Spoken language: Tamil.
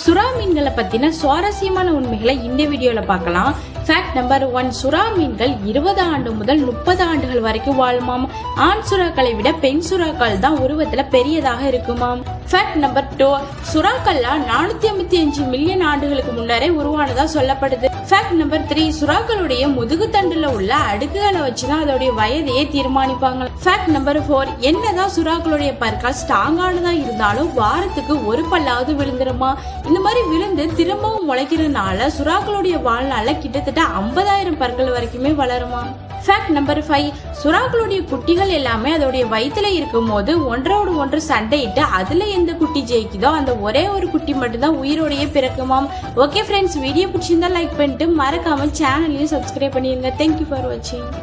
சுறா மீன்களை பத்தின சுவாரஸ்யமான உண்மைகளை இந்த வீடியோல பார்க்கலாம் ஃபேக்ட் நம்பர் ஒன் சுறா மீன்கள் இருபது ஆண்டு முதல் முப்பது ஆண்டுகள் வரைக்கும் வாழுமாம் ஆண் சுறாக்களை விட பெண் சுறாக்கள் தான் உருவத்துல பெரியதாக இருக்குமாம் ஃபேக்ட் நம்பர் டூ சுறாக்கள்லாம் நானூத்தி ஐம்பத்தி அஞ்சு மில்லியன் ஆண்டுகளுக்கு முன்னரே உருவானதா சொல்லப்படுது ஃபேக்ட் நம்பர் த்ரீ சுறாக்களுடைய முதுகு தண்டுல உள்ள அடுக்குகளை வச்சுதான் அதோடைய வயதையே தீர்மானிப்பாங்க ஃபேக்ட் நம்பர் ஃபோர் என்னதான் சுறாக்களுடைய பற்கள் ஸ்ட்ராங்கானதா இருந்தாலும் வாரத்துக்கு ஒரு பல்லாவது விழுந்துருமா இந்த மாதிரி விழுந்து திரும்பவும் முளைக்கிறதுனால சுறாக்களுடைய வாழ்நாள்ல கிட்டத்தட்ட ஐம்பதாயிரம் பற்கள் வரைக்குமே வளருமா ஃபேக்ட் நம்பர் ஃபைவ் சுறாக்களுடைய குட்டிகள் எல்லாமே அதோடைய வயிற்றுல இருக்கும் போது ஒன்றோடு ஒன்று சண்டையிட்டு அதுல எந்த குட்டி ஜெயிக்குதோ அந்த ஒரே ஒரு குட்டி மட்டும்தான் உயிரோடையே பிறக்குமாம் ஓகே ஃப்ரெண்ட்ஸ் வீடியோ பிடிச்சிருந்தா லைக் பண்ணிட்டு மறக்காம சேனலையும் சப்ஸ்கிரைப் பண்ணிருங்க தேங்க்யூ ஃபார் வாட்சிங்